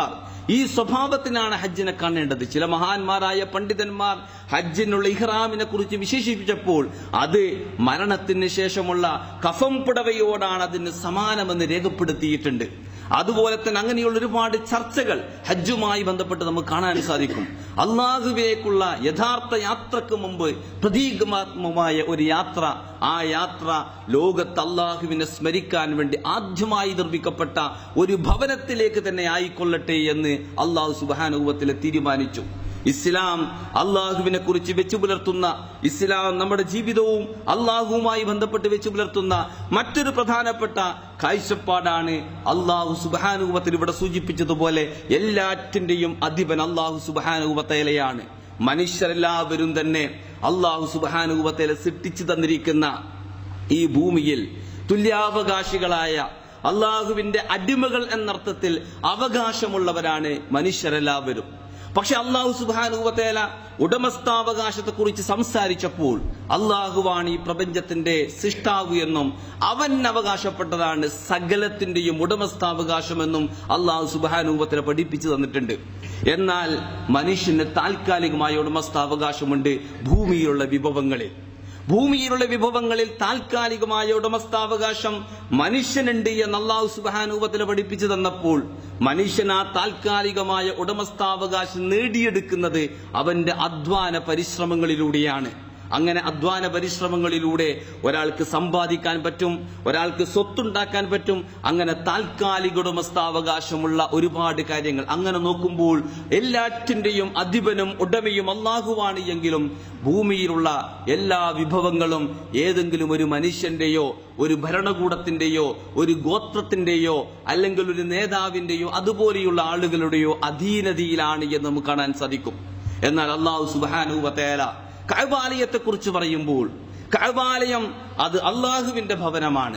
ഈ സ്വഭാവത്തിനാണ് ഹജ്ജിനെ കാണേണ്ടത് ചില മഹാന്മാരായ പണ്ഡിതന്മാർ ഹജ്ജിനുള്ള ഇഹ്റാമിനെ കുറിച്ച് വിശേഷിപ്പിച്ചപ്പോൾ അത് മരണത്തിന് ശേഷമുള്ള കഫം പുടവയോടാണ് അതിന് സമാനമെന്ന് രേഖപ്പെടുത്തിയിട്ടുണ്ട് അതുപോലെ തന്നെ അങ്ങനെയുള്ള ഒരുപാട് ചർച്ചകൾ ഹജ്ജുമായി ബന്ധപ്പെട്ട് നമുക്ക് കാണാൻ സാധിക്കും അള്ളാഹുവിലേക്കുള്ള യഥാർത്ഥ യാത്രക്ക് മുമ്പ് പ്രതീകാത്മകമായ ഒരു യാത്ര ആ യാത്ര ലോകത്ത് അള്ളാഹുവിനെ സ്മരിക്കാൻ വേണ്ടി ആദ്യമായി നിർമ്മിക്കപ്പെട്ട ഒരു ഭവനത്തിലേക്ക് തന്നെ ആയിക്കൊള്ളട്ടെ എന്ന് അള്ളാഹു സുബാനുഭവത്തിൽ തീരുമാനിച്ചു ഇസ്ലാം അള്ളാഹുവിനെ കുറിച്ച് വെച്ചു പുലർത്തുന്ന ഇസ്ലാം നമ്മുടെ ജീവിതവും അള്ളാഹുവുമായി ബന്ധപ്പെട്ട് വെച്ചു പുലർത്തുന്ന മറ്റൊരു പ്രധാനപ്പെട്ട കാഴ്ചപ്പാടാണ് അള്ളാഹു സുബാനുഭവത്തിൽ ഇവിടെ സൂചിപ്പിച്ചതുപോലെ എല്ലാറ്റിന്റെയും അധിപൻ അള്ളാഹു സുബാനുഭവത്തേലയാണ് മനുഷ്യരെല്ലാവരും തന്നെ അള്ളാഹു സുബാനുഭവത്തേല സൃഷ്ടിച്ചു തന്നിരിക്കുന്ന ഈ ഭൂമിയിൽ തുല്യാവകാശികളായ അള്ളാഹുവിന്റെ അടിമകൾ എന്നർത്ഥത്തിൽ അവകാശമുള്ളവരാണ് മനുഷ്യരെല്ലാവരും പക്ഷെ അള്ളാഹു സുബാനുവത്തേല ഉടമസ്ഥാവകാശത്തെക്കുറിച്ച് സംസാരിച്ചപ്പോൾ അള്ളാഹുവാണ് ഈ പ്രപഞ്ചത്തിന്റെ സൃഷ്ടാവ് എന്നും അവൻ അവകാശപ്പെട്ടതാണ് സകലത്തിന്റെയും ഉടമസ്ഥാവകാശമെന്നും അള്ളാഹു സുബാനുവത്തേല പഠിപ്പിച്ചു തന്നിട്ടുണ്ട് എന്നാൽ മനുഷ്യന് താൽക്കാലികമായ ഉടമസ്ഥാവകാശമുണ്ട് ഭൂമിയിലുള്ള വിഭവങ്ങളിൽ ഭൂമിയിലുള്ള വിഭവങ്ങളിൽ താൽക്കാലികമായ ഉടമസ്ഥാവകാശം മനുഷ്യനുണ്ട് എന്ന് അള്ളാഹു സുബാനൂപത്തിൽ പഠിപ്പിച്ചു തന്നപ്പോൾ മനുഷ്യൻ ആ താൽക്കാലികമായ ഉടമസ്ഥാവകാശം നേടിയെടുക്കുന്നത് അവന്റെ അധ്വാന പരിശ്രമങ്ങളിലൂടെയാണ് അങ്ങനെ അധ്വാന പരിശ്രമങ്ങളിലൂടെ ഒരാൾക്ക് സമ്പാദിക്കാൻ പറ്റും ഒരാൾക്ക് സ്വത്തുണ്ടാക്കാൻ പറ്റും അങ്ങനെ താൽക്കാലിക ഉടമസ്ഥാവകാശമുള്ള ഒരുപാട് കാര്യങ്ങൾ അങ്ങനെ നോക്കുമ്പോൾ എല്ലാറ്റിന്റെയും അധിപനും ഉടമയും അള്ളാഹുവാണ് എങ്കിലും ഭൂമിയിലുള്ള എല്ലാ വിഭവങ്ങളും ഏതെങ്കിലും ഒരു മനുഷ്യന്റെയോ ഒരു ഭരണകൂടത്തിന്റെയോ ഒരു ഗോത്രത്തിന്റെയോ അല്ലെങ്കിൽ ഒരു നേതാവിന്റെയോ അതുപോലെയുള്ള ആളുകളുടെയോ അധീനതയിലാണ് എന്ന് നമുക്ക് കാണാൻ സാധിക്കും എന്നാൽ അള്ളാഹു സുബാനുവത്തേല കഅബാലയത്തെ കുറിച്ച് പറയുമ്പോൾ കഅബാലയം അത് അള്ളാഹുവിന്റെ ഭവനമാണ്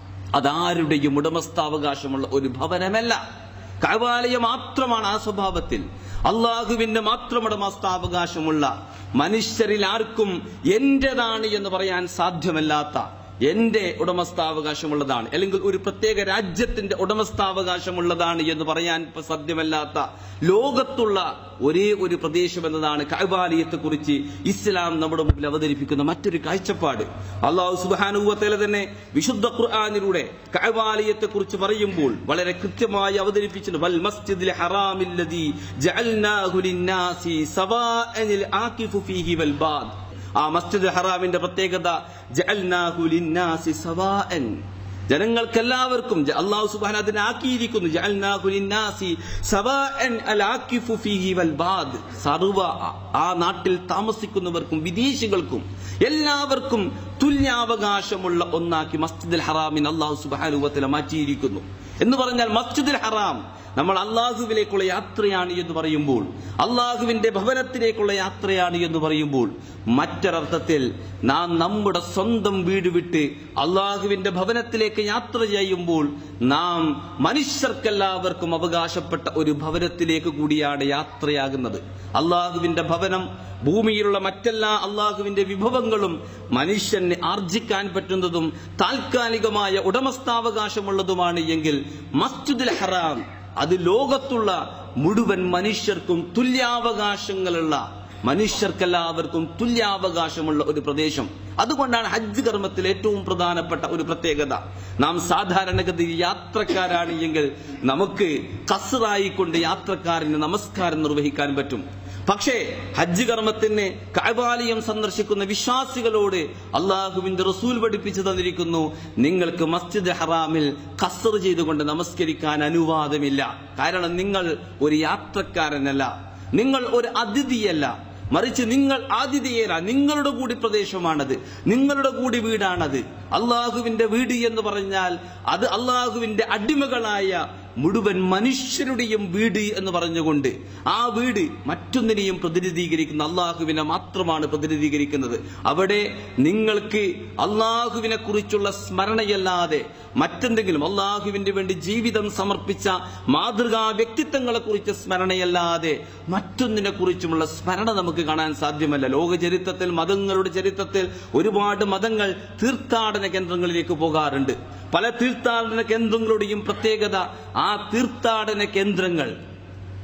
അതാരുടെയും ഉടമസ്ഥാവകാശമുള്ള ഒരു ഭവനമല്ല കഅബാലയം മാത്രമാണ് ആ സ്വഭാവത്തിൽ അള്ളാഹുവിന്റെ മാത്രം ഉടമസ്ഥാവകാശമുള്ള മനുഷ്യരിൽ ആർക്കും എന്റേതാണ് എന്ന് പറയാൻ സാധ്യമല്ലാത്ത എന്റെ ഉടമസ്ഥാവകാശമുള്ളതാണ് അല്ലെങ്കിൽ ഒരു പ്രത്യേക രാജ്യത്തിന്റെ ഉടമസ്ഥാവകാശമുള്ളതാണ് എന്ന് പറയാൻ ഇപ്പൊ സാധ്യമല്ലാത്ത ലോകത്തുള്ള ഒരേ ഒരു പ്രദേശം എന്നതാണ് കൈബാലയത്തെ കുറിച്ച് ഇസ്ലാം നമ്മുടെ മുമ്പിൽ അവതരിപ്പിക്കുന്ന മറ്റൊരു കാഴ്ചപ്പാട് അള്ളാഹു സുബാനുവത്തേല തന്നെ വിശുദ്ധ ഖുർആാനിലൂടെ കൈബാലയത്തെ കുറിച്ച് പറയുമ്പോൾ വളരെ കൃത്യമായി അവതരിപ്പിച്ചിട്ടുണ്ട് വൽ മസ്ജിദിൽ ഹറാമില്ലദീ ജഅൽനാഹു ലിന്നാസി സവാഅനിൽ ആകിഫു ഫീഹി വൽ ബാദ് ആ മസ്ജിദ് ഹറാമിന്റെ പ്രത്യേകത ജഅൽനാഹു ലിന്നാസി സവാഅൻ ജനങ്ങൾക്കെല്ലാവർക്കും ജ- അള്ളാഹു സുബ്ഹാന അതിനെ ആക്കിയിരിക്കുന്നു ജഅൽനാഹു ലിന്നാസി സവാഅൻ അൽ ആകിഫു ഫീഹി വൽ ബാദ് സർവ ആ- ആ നാട്ടിൽ താമസിക്കുന്നവർക്കും വിദേശികൾക്കും എല്ലാവർക്കും തുല്യാവകാശമുള്ള ഒന്നാക്കി മസ്ജിദുൽ ഹറാമിന് അള്ളാഹു സുബ്ഹാനഹു വതആല മാറ്റിയിരിക്കുന്നു എന്ന് പറഞ്ഞാൽ മസ്ജിദുൽ ഹറാം നമ്മൾ അള്ളാഹുവിലേക്കുള്ള യാത്രയാണ് എന്ന് പറയുമ്പോൾ അള്ളാഹുവിന്റെ ഭവനത്തിലേക്കുള്ള യാത്രയാണ് എന്ന് പറയുമ്പോൾ മറ്റൊരർത്ഥത്തിൽ നാം നമ്മുടെ സ്വന്തം വീട് വിട്ട് അള്ളാഹുവിന്റെ ഭവനത്തിലേക്ക് യാത്ര ചെയ്യുമ്പോൾ നാം മനുഷ്യർക്കെല്ലാവർക്കും അവകാശപ്പെട്ട ഒരു ഭവനത്തിലേക്ക് കൂടിയാണ് യാത്രയാകുന്നത് അള്ളാഹുവിന്റെ ഭവനം ഭൂമിയിലുള്ള മറ്റെല്ലാ അള്ളാഹുവിന്റെ വിഭവങ്ങളും മനുഷ്യന് ആർജിക്കാൻ പറ്റുന്നതും താൽക്കാലികമായ ഉടമസ്ഥാവകാശമുള്ളതുമാണ് എങ്കിൽ മസ്ജിദുൽ ഹറാം അത് ലോകത്തുള്ള മുഴുവൻ മനുഷ്യർക്കും തുല്യാവകാശങ്ങളുള്ള മനുഷ്യർക്കെല്ലാവർക്കും തുല്യാവകാശമുള്ള ഒരു പ്രദേശം അതുകൊണ്ടാണ് ഹജ്ജ് കർമ്മത്തിൽ ഏറ്റവും പ്രധാനപ്പെട്ട ഒരു പ്രത്യേകത നാം സാധാരണഗതിയിൽ യാത്രക്കാരാണ് എങ്കിൽ നമുക്ക് കസറായിക്കൊണ്ട് യാത്രക്കാരന് നമസ്കാരം നിർവഹിക്കാൻ പറ്റും പക്ഷേ ഹജ്ജ് കർമ്മത്തിന് കഅബാലയം സന്ദർശിക്കുന്ന വിശ്വാസികളോട് അള്ളാഹുവിന്റെ റസൂൽ പഠിപ്പിച്ചു തന്നിരിക്കുന്നു നിങ്ങൾക്ക് മസ്ജിദ് ഹറാമിൽ കസർ ചെയ്തുകൊണ്ട് നമസ്കരിക്കാൻ അനുവാദമില്ല കാരണം നിങ്ങൾ ഒരു യാത്രക്കാരനല്ല നിങ്ങൾ ഒരു അതിഥിയല്ല മറിച്ച് നിങ്ങൾ ആതിഥേയര നിങ്ങളുടെ കൂടി പ്രദേശമാണത് നിങ്ങളുടെ കൂടി വീടാണത് അള്ളാഹുവിന്റെ വീട് എന്ന് പറഞ്ഞാൽ അത് അള്ളാഹുവിന്റെ അടിമകളായ മുഴുവൻ മനുഷ്യരുടെയും വീട് എന്ന് പറഞ്ഞുകൊണ്ട് ആ വീട് മറ്റൊന്നിനെയും പ്രതിനിധീകരിക്കുന്ന അള്ളാഹുവിനെ മാത്രമാണ് പ്രതിനിധീകരിക്കുന്നത് അവിടെ നിങ്ങൾക്ക് അള്ളാഹുവിനെ കുറിച്ചുള്ള സ്മരണയല്ലാതെ മറ്റെന്തെങ്കിലും അള്ളാഹുവിന്റെ വേണ്ടി ജീവിതം സമർപ്പിച്ച മാതൃകാ വ്യക്തിത്വങ്ങളെ കുറിച്ച് സ്മരണയല്ലാതെ മറ്റൊന്നിനെ കുറിച്ചുമുള്ള സ്മരണ നമുക്ക് കാണാൻ സാധ്യമല്ല ലോക ചരിത്രത്തിൽ മതങ്ങളുടെ ചരിത്രത്തിൽ ഒരുപാട് മതങ്ങൾ തീർത്ഥാടന കേന്ദ്രങ്ങളിലേക്ക് പോകാറുണ്ട് പല തീർത്ഥാടന കേന്ദ്രങ്ങളുടെയും പ്രത്യേകത ആ തീർത്ഥാടന കേന്ദ്രങ്ങൾ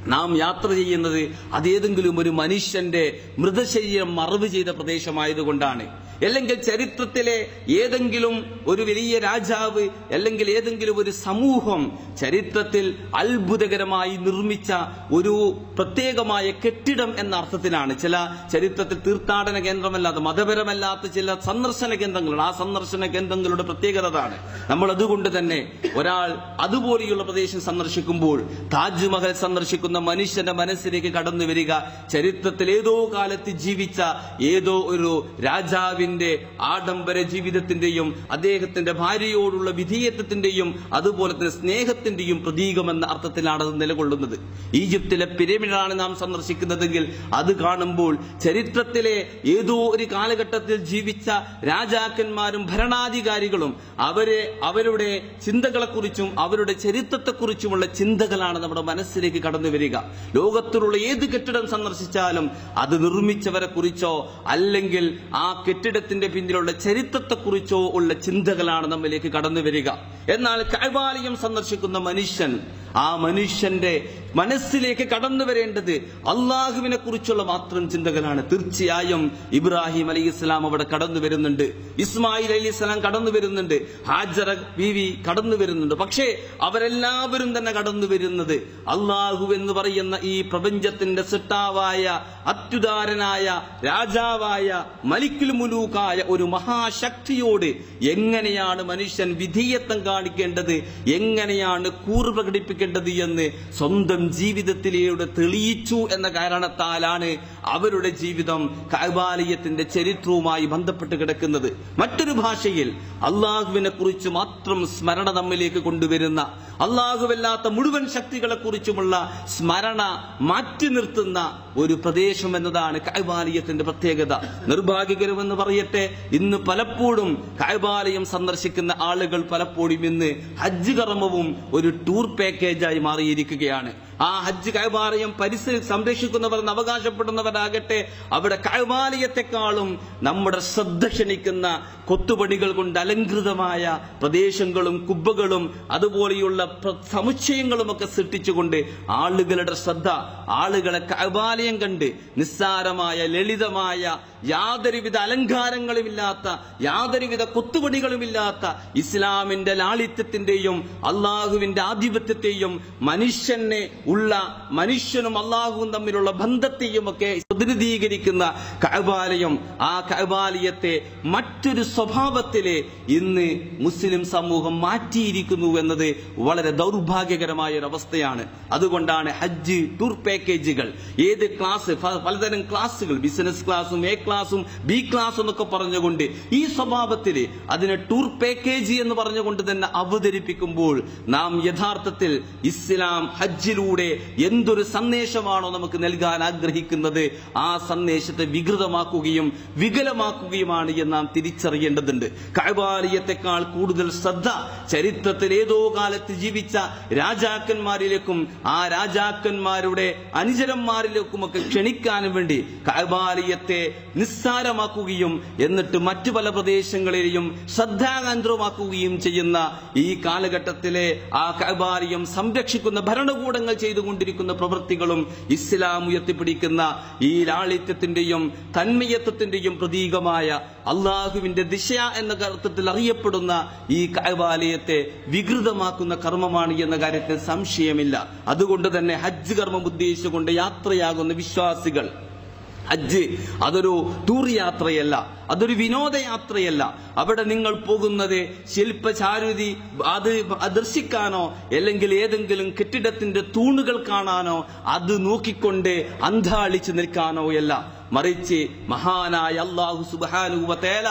നാം യാത്ര ചെയ്യുന്നത് അതേതെങ്കിലും ഒരു മനുഷ്യന്റെ മൃതശരീരം മറവ് ചെയ്ത പ്രദേശമായതുകൊണ്ടാണ് അല്ലെങ്കിൽ ചരിത്രത്തിലെ ഏതെങ്കിലും ഒരു വലിയ രാജാവ് അല്ലെങ്കിൽ ഏതെങ്കിലും ഒരു സമൂഹം ചരിത്രത്തിൽ അത്ഭുതകരമായി നിർമ്മിച്ച ഒരു പ്രത്യേകമായ കെട്ടിടം എന്ന അർത്ഥത്തിലാണ് ചില ചരിത്രത്തിൽ തീർത്ഥാടന കേന്ദ്രമല്ലാത്ത മതപരമല്ലാത്ത ചില സന്ദർശന കേന്ദ്രങ്ങളുണ്ട് ആ സന്ദർശന കേന്ദ്രങ്ങളുടെ പ്രത്യേകത അതാണ് നമ്മൾ അതുകൊണ്ട് തന്നെ ഒരാൾ അതുപോലെയുള്ള പ്രദേശം സന്ദർശിക്കുമ്പോൾ താജ്മഹൽ സന്ദർശിക്കുന്ന മനുഷ്യന്റെ മനസ്സിലേക്ക് കടന്നു വരിക ചരിത്രത്തിൽ ഏതോ കാലത്ത് ജീവിച്ച ഏതോ ഒരു രാജാവിന്റെ ആഡംബര ജീവിതത്തിന്റെയും അദ്ദേഹത്തിന്റെ ഭാര്യയോടുള്ള വിധേയത്വത്തിന്റെയും അതുപോലെ തന്നെ സ്നേഹത്തിന്റെയും പ്രതീകമെന്ന അർത്ഥത്തിലാണ് അത് നിലകൊള്ളുന്നത് ഈജിപ്തിലെ പിരമിഡാണ് നാം സന്ദർശിക്കുന്നതെങ്കിൽ അത് കാണുമ്പോൾ ചരിത്രത്തിലെ ഏതോ ഒരു കാലഘട്ടത്തിൽ ജീവിച്ച രാജാക്കന്മാരും ഭരണാധികാരികളും അവരെ അവരുടെ ചിന്തകളെക്കുറിച്ചും അവരുടെ ചരിത്രത്തെക്കുറിച്ചുമുള്ള ചിന്തകളാണ് നമ്മുടെ മനസ്സിലേക്ക് കടന്നു വരിക ലോകത്തിലുള്ള ഏത് കെട്ടിടം സന്ദർശിച്ചാലും അത് നിർമ്മിച്ചവരെ കുറിച്ചോ അല്ലെങ്കിൽ ആ കെട്ടിടത്തിന്റെ പിന്നിലുള്ള ചരിത്രത്തെക്കുറിച്ചോ ഉള്ള ചിന്തകളാണ് നമ്മിലേക്ക് കടന്നു വരിക എന്നാൽ കൈവാലയം സന്ദർശിക്കുന്ന മനുഷ്യൻ ആ മനുഷ്യന്റെ മനസ്സിലേക്ക് കടന്നു വരേണ്ടത് അള്ളാഹുവിനെ കുറിച്ചുള്ള മാത്രം ചിന്തകളാണ് തീർച്ചയായും ഇബ്രാഹിം അലി ഇസ്ലാം അവിടെ കടന്നു വരുന്നുണ്ട് ഇസ്മായിൽ അലി ഇസ്ലാം കടന്നു വരുന്നുണ്ട് ഹാജറ ബീവി കടന്നു വരുന്നുണ്ട് പക്ഷേ അവരെല്ലാവരും തന്നെ കടന്നു വരുന്നത് അള്ളാഹു എന്ന് പറയുന്ന ഈ പ്രപഞ്ചത്തിന്റെ സിട്ടാവായ അത്യുദാരനായ രാജാവായ മലിക്കുൽ മുലൂക്കായ ഒരു മഹാശക്തിയോട് എങ്ങനെയാണ് മനുഷ്യൻ വിധേയത്വം കാണിക്കേണ്ടത് എങ്ങനെയാണ് കൂറ് പ്രകടിപ്പിക്കേണ്ടത് എന്ന് സ്വന്തം ജീവിതത്തിലൂടെ തെളിയിച്ചു എന്ന കാരണത്താലാണ് അവരുടെ ജീവിതം കൈബാലയത്തിന്റെ ചരിത്രവുമായി ബന്ധപ്പെട്ട് കിടക്കുന്നത് മറ്റൊരു ഭാഷയിൽ അള്ളാഹുവിനെ കുറിച്ച് മാത്രം സ്മരണ നമ്മിലേക്ക് കൊണ്ടുവരുന്ന അള്ളാഹുവല്ലാത്ത മുഴുവൻ ശക്തികളെ കുറിച്ചുമുള്ള സ്മരണ മാറ്റി നിർത്തുന്ന ഒരു പ്രദേശം എന്നതാണ് കൈബാലയത്തിന്റെ പ്രത്യേകത നിർഭാഗ്യകരമെന്ന് പറയട്ടെ ഇന്ന് പലപ്പോഴും കൈബാലയം സന്ദർശിക്കുന്ന ആളുകൾ പലപ്പോഴും ഇന്ന് ഹജ്ജ് കർമ്മവും ഒരു ടൂർ പാക്കേജായി മാറിയിരിക്കുകയാണ് ആ ഹജ്ജ് കൈബാലയം പരിസ്ഥിതി സംരക്ഷിക്കുന്നവർ എന്ന് അവകാശപ്പെടുന്നവരാകട്ടെ അവിടെ കൈബാലയത്തെക്കാളും നമ്മുടെ ശ്രദ്ധ ക്ഷണിക്കുന്ന കൊത്തുപണികൾ കൊണ്ട് അലങ്കൃതമായ പ്രദേശങ്ങളും കുബ്ബകളും അതുപോലെയുള്ള പ്ര- സമുച്ചയങ്ങളുമൊക്കെ സൃഷ്ടിച്ചുകൊണ്ട് ആളുകളുടെ ശ്രദ്ധ ആളുകളെ കൈബാലയം കണ്ട് നിസ്സാരമായ ലളിതമായ യാതൊരുവിധ അലങ്കാരങ്ങളുമില്ലാത്ത യാതൊരുവിധ കൊത്തുപണികളുമില്ലാത്ത ഇസ്ലാമിന്റെ ലാളിത്യത്തിന്റെയും അള്ളാഹുവിന്റെ ആധിപത്യത്തെയും മനുഷ്യനെ ഉള്ള മനുഷ്യനും അള്ളാഹുവും തമ്മിലുള്ള ബന്ധത്തെയും ഒക്കെ പ്രതിനിധീകരിക്കുന്ന കഅബാലയം ആ കഅബാലയത്തെ മറ്റൊരു സ്വഭാവത്തിലെ ഇന്ന് മുസ്ലിം സമൂഹം മാറ്റിയിരിക്കുന്നു എന്നത് വളരെ ദൗർഭാഗ്യകരമായ ഒരു അവസ്ഥയാണ് അതുകൊണ്ടാണ് ഹജ്ജ് ടൂർ പാക്കേജുകൾ ഏത് ക്ലാസ് ഫ- പലതരം ക്ലാസ്സുകൾ ബിസിനസ് ക്ലാസ്സും എ ക്ലാസ്സും ബി ക്ലാസ് എന്നൊക്കെ പറഞ്ഞുകൊണ്ട് ഈ സ്വഭാവത്തിൽ അതിനെ ടൂർ പാക്കേജ് എന്ന് പറഞ്ഞുകൊണ്ട് തന്നെ അവതരിപ്പിക്കുമ്പോൾ നാം യഥാർത്ഥത്തിൽ ഇസ്ലാം ഹജ്ജിലൂടെ എന്തൊരു സന്ദേശമാണോ നമുക്ക് നൽകാൻ ആഗ്രഹിക്കുന്നത് ആ സന്ദേശത്തെ വികൃതമാക്കുകയും വികലമാക്കുകയുമാണ് എന്ന് നാം തിരിച്ചറിയേണ്ടതുണ്ട് കൈബാലയത്തെക്കാൾ കൂടുതൽ ശ്രദ്ധ ചരിത്രത്തിൽ ഏതോ കാലത്ത് ജീവിച്ച രാജാക്കന്മാരിലേക്കും ആ രാജാക്കന്മാരുടെ അനുചരന്മാരിലേക്കുമൊക്കെ ക്ഷണിക്കാനും വേണ്ടി കൈബാലയത്തെ നിസ്സാരമാക്കുകയും എന്നിട്ട് മറ്റു പല പ്രദേശങ്ങളെയും ശ്രദ്ധാകേന്ദ്രമാക്കുകയും ചെയ്യുന്ന ഈ കാലഘട്ടത്തിലെ ആ കൈബാലയം സംരക്ഷിക്കുന്ന ഭരണകൂടങ്ങൾ ചെയ്തുകൊണ്ടിരിക്കുന്ന പ്രവൃത്തികളും ഇസ്ലാം ഉയർത്തിപ്പിടിക്കുന്ന ഈ ലാളിത്യത്തിന്റെയും തന്മയത്വത്തിന്റെയും പ്രതീകമായ അള്ളാഹുവിന്റെ ദിശ എന്ന അർത്ഥത്തിൽ അറിയപ്പെടുന്ന ഈ കൈബാലയത്തെ വികൃതമാക്കുന്ന കർമ്മമാണ് എന്ന കാര്യത്തിൽ സംശയമില്ല അതുകൊണ്ട് തന്നെ ഹജ്ജ് കർമ്മം ഉദ്ദേശിച്ചുകൊണ്ട് യാത്രയാകുന്ന വിശ്വാസികൾ ഹജ്ജ് അതൊരു ടൂർ യാത്രയല്ല അതൊരു വിനോദയാത്രയല്ല അവിടെ നിങ്ങൾ പോകുന്നത് ശില്പചാരുതി അത് ദർശിക്കാനോ അല്ലെങ്കിൽ ഏതെങ്കിലും കെട്ടിടത്തിന്റെ തൂണുകൾ കാണാനോ അത് നോക്കിക്കൊണ്ട് അന്താളിച്ച് നിൽക്കാനോ അല്ല മറിച്ച് മഹാനായ അള്ളാഹു സുബാനുവതേല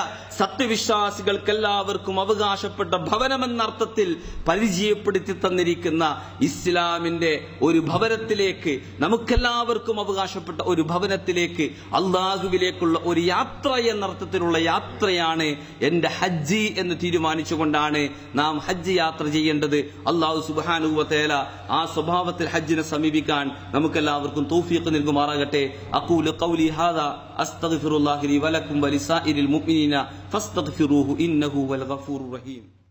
സത്യവിശ്വാസികൾക്കെല്ലാവർക്കും അവകാശപ്പെട്ട ഭവനമെന്ന അർത്ഥത്തിൽ പരിചയപ്പെടുത്തി തന്നിരിക്കുന്ന ഇസ്ലാമിന്റെ ഒരു ഭവനത്തിലേക്ക് നമുക്കെല്ലാവർക്കും അവകാശപ്പെട്ട ഒരു ഭവനത്തിലേക്ക് അള്ളാഹുവിലേക്കുള്ള ഒരു യാത്ര എന്ന അർത്ഥത്തിലുള്ള യാത്രയാണ് എന്റെ ഹജ്ജ് എന്ന് തീരുമാനിച്ചുകൊണ്ടാണ് നാം ഹജ്ജ് യാത്ര ചെയ്യേണ്ടത് അള്ളാഹു സുബാനുവതേല ആ സ്വഭാവത്തിൽ ഹജ്ജിനെ സമീപിക്കാൻ നമുക്കെല്ലാവർക്കും തൗഫീഖ് നൽകുമാറാകട്ടെ അഖൂലു ഖൗലി ഹാദാ അസ്തഗ്ഫിറുല്ലാഹി ലി വലക്കും വലിസാഇരിൽ മുഅ്മിനീന ഫസ്തഗ്ഫിറൂഹു ഇന്നഹു വൽ ഗഫൂറുർ റഹീം